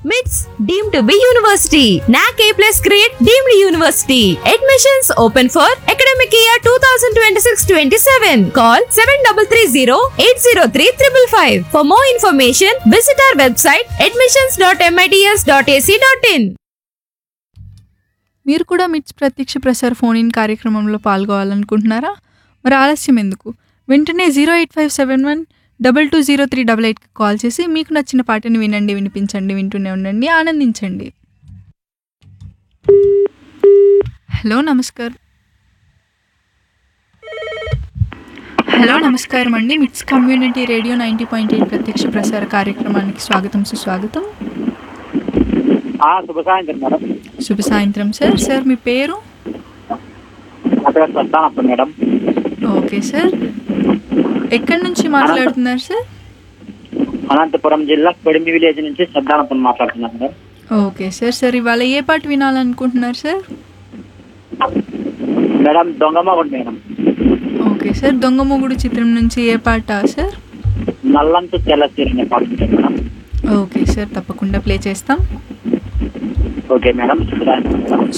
మిట్స్ deem to be university NAAC A plus grade deemed university admissions open for academic year two thousand twenty six twenty seven call seven double three zero eight zero three triple five for more information visit our website admissions dot MITS dot AC dot in మీరు కూడా మిట్స్ ప్రత్యక్ష ప్రసార phone in కార్యక్రమంలో పాల్గొవాలనుకుంటున్నారా మరి ఆలస్యం ఎందుకు వెంటనే zero eight five seven one double two zero three double ఎయిట్కి కాల్ చేసి మీకు నచ్చిన పాటని వినండి వినిపించండి వింటూనే ఉండండి ఆనందించండి హలో నమస్కారం హలో నమస్కారం అండి MITS community radio ninety point eight ప్రత్యక్ష ప్రసార కార్యక్రమానికి స్వాగతం సుస్వాగతం ఆ, శుభ సాయంత్రం మేడం శుభ సాయంత్రం సార్ సార్ మీ పేరు నా పేరు సత్తానప్ప మేడం ఓకే సార్ ఎక్కడి నుంచి మాట్లాడుతున్నారు సార్ అనంతపురం జిల్లా కొడిమి విలేజ్ నుంచి సద్దానప్పని మాట్లాడుతున్నాను మేడం ఓకే సార్ సార్ ఇవాళ ఏ పాట వినాలనుకుంటున్నారు సార్ మేడం దొంగమ్మగుడు madam okay sir Donga Mogudu చిత్రం నుంచి ఏ పాట సార్ నల్లంతు తెల్లసీర అనే పాట ఉంటుంది మేడం ఓకే సార్ తప్పకుండా ప్లే చేస్తాం ఓకే మేడం శుభ సాయంత్రం మేడం